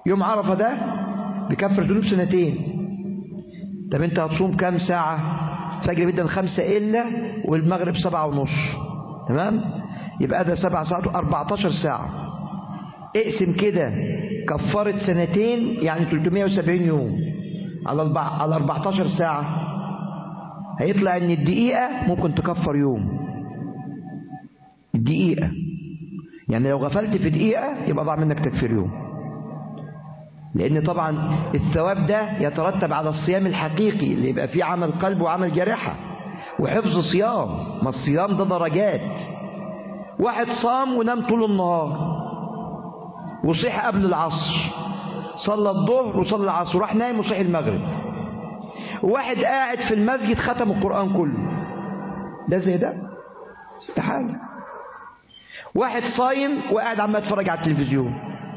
يوم عرفة ده بيكفر ذنوب سنتين طب انت هتصوم كام ساعة فجر بيبدأ خمسة إلا والمغرب سبعة ونص تمام يبقى ده سبع ساعات 14 ساعة اقسم كده كفرت سنتين يعني 370 يوم على البع... على 14 ساعة هيطلع ان الدقيقة ممكن تكفر يوم الدقيقة يعني لو غفلت في دقيقة يبقى ضاع منك تكفير يوم لأن طبعا الثواب ده يترتب على الصيام الحقيقي اللي يبقى فيه عمل قلب وعمل جارحة وحفظ صيام ما الصيام ده درجات واحد صام ونام طول النهار وصح قبل العصر صلى الظهر وصلى العصر وراح نايم وصحي المغرب وواحد قاعد في المسجد ختم القرآن كله ده زي ده استحالة واحد صايم وقاعد عمال يتفرج على التلفزيون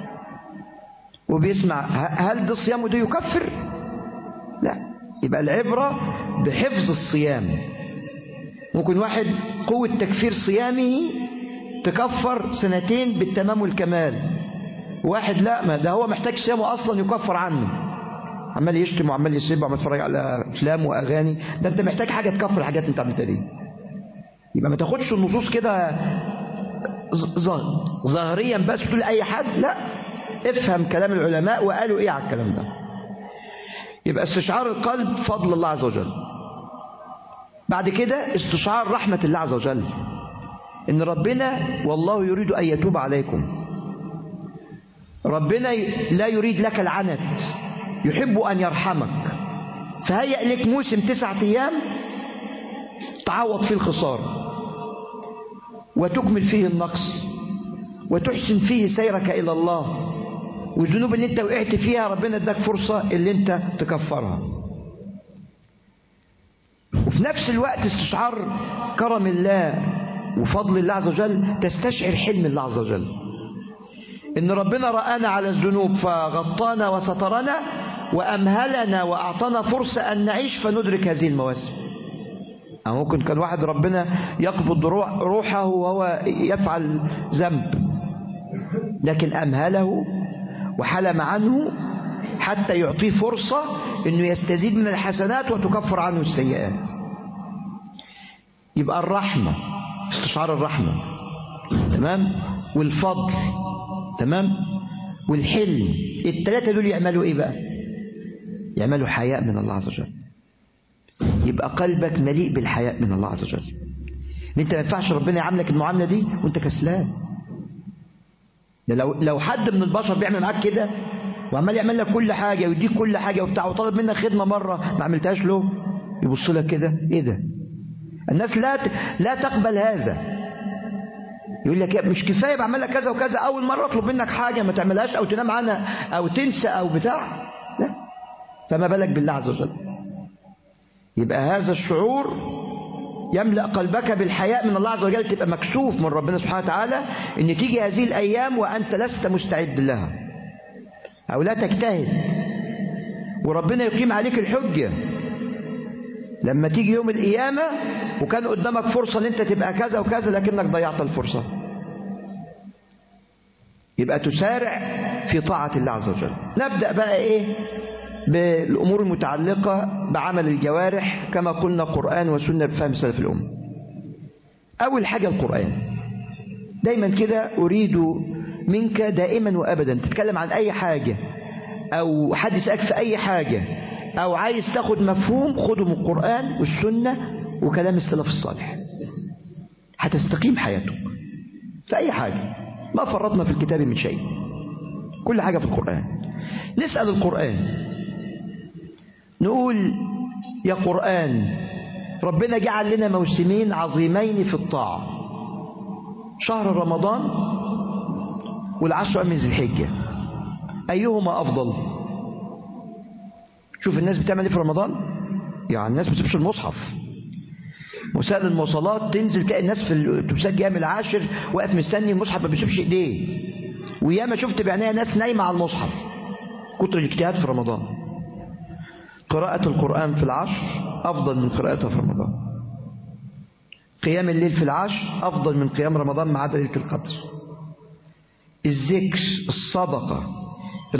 وبيسمع هل ده صيامه ده يكفر لا يبقى العبرة بحفظ الصيام ممكن واحد قوة تكفير صيامه تكفر سنتين بالتمام والكمال واحد لا ما ده هو محتاج صيامه أصلا يكفر عنه عمال يشتم وعمال يسب وعمال يتفرج على افلام واغاني ده انت محتاج حاجه تكفر الحاجات اللي انت عملتها دي يبقى ما تاخدش النصوص كده ظاهريا بس تقول اي حد لا افهم كلام العلماء وقالوا ايه على الكلام ده يبقى استشعار القلب فضل الله عز وجل بعد كده استشعار رحمة الله عز وجل ان ربنا والله يريد ان يتوب عليكم ربنا لا يريد لك العنت يحب ان يرحمك فهيأ لك موسم تسعة ايام تعوض فيه الخسارة وتكمل فيه النقص وتحسن فيه سيرك إلى الله والذنوب اللي انت وقعت فيها ربنا اداك فرصة اللي انت تكفرها وفي نفس الوقت استشعار كرم الله وفضل الله عز وجل تستشعر حلم الله عز وجل ان ربنا رآنا على الذنوب فغطانا وسترنا وأمهلنا وأعطانا فرصة أن نعيش فندرك هذه المواسم أو ممكن كان واحد ربنا يقبض روحه وهو يفعل ذنب لكن أمهله وحلم عنه حتى يعطيه فرصة أنه يستزيد من الحسنات وتكفر عنه السيئات يبقى الرحمة استشعار الرحمة تمام والفضل تمام والحلم الثلاثة دول يعملوا ايه بقى يعملوا حياء من الله عز وجل يبقى قلبك مليء بالحياء من الله عز وجل انت ما ينفعش ربنا يعاملك المعامله دي وانت كسلان لو لو حد من البشر بيعمل معاك كده وعمال يعمل لك كل حاجه ويديك كل حاجه وبتاع وطالب منك خدمه مره ما عملتهاش له يبص لك كده ايه ده الناس لا لا تقبل هذا يقول لك مش كفايه بعمل لك كذا وكذا اول مره اطلب منك حاجه ما تعملهاش او تنام عنها او تنسى او بتاع لا فما بالك بالله عز وجل يبقى هذا الشعور يملأ قلبك بالحياء من الله عز وجل تبقى مكسوف من ربنا سبحانه وتعالى ان تيجي هذه الايام وانت لست مستعد لها او لا تجتهد وربنا يقيم عليك الحجة لما تيجي يوم القيامة وكان قدامك فرصة ان انت تبقى كذا وكذا لكنك ضيعت الفرصة يبقى تسارع في طاعة الله عز وجل نبدأ بقى ايه بالأمور المتعلقة بعمل الجوارح كما قلنا قرآن وسنة بفهم سلف الأمة أول حاجة القرآن دايما كده أريد منك دائما وأبدا تتكلم عن أي حاجة أو حد يسألك في أي حاجة أو عايز تاخد مفهوم خده من القرآن والسنة وكلام السلف الصالح هتستقيم حياتك في أي حاجة ما فرطنا في الكتاب من شيء كل حاجة في القرآن نسأل القرآن نقول يا قرآن ربنا جعل لنا موسمين عظيمين في الطاعة شهر رمضان والعشر من ذي الحجة أيهما أفضل شوف الناس بتعمل ايه في رمضان يعني الناس بتمشي المصحف وسائل المواصلات تنزل تلاقي الناس في الاتوبيسات جايه من العاشر واقف مستني المصحف ما بيشوفش ايديه وياما شفت بعينيها ناس نايمه على المصحف كتر الاجتهاد في رمضان قراءة القرآن في العشر أفضل من قراءتها في رمضان قيام الليل في العشر أفضل من قيام رمضان مع عدا ليلة القدر الذكر الصدقة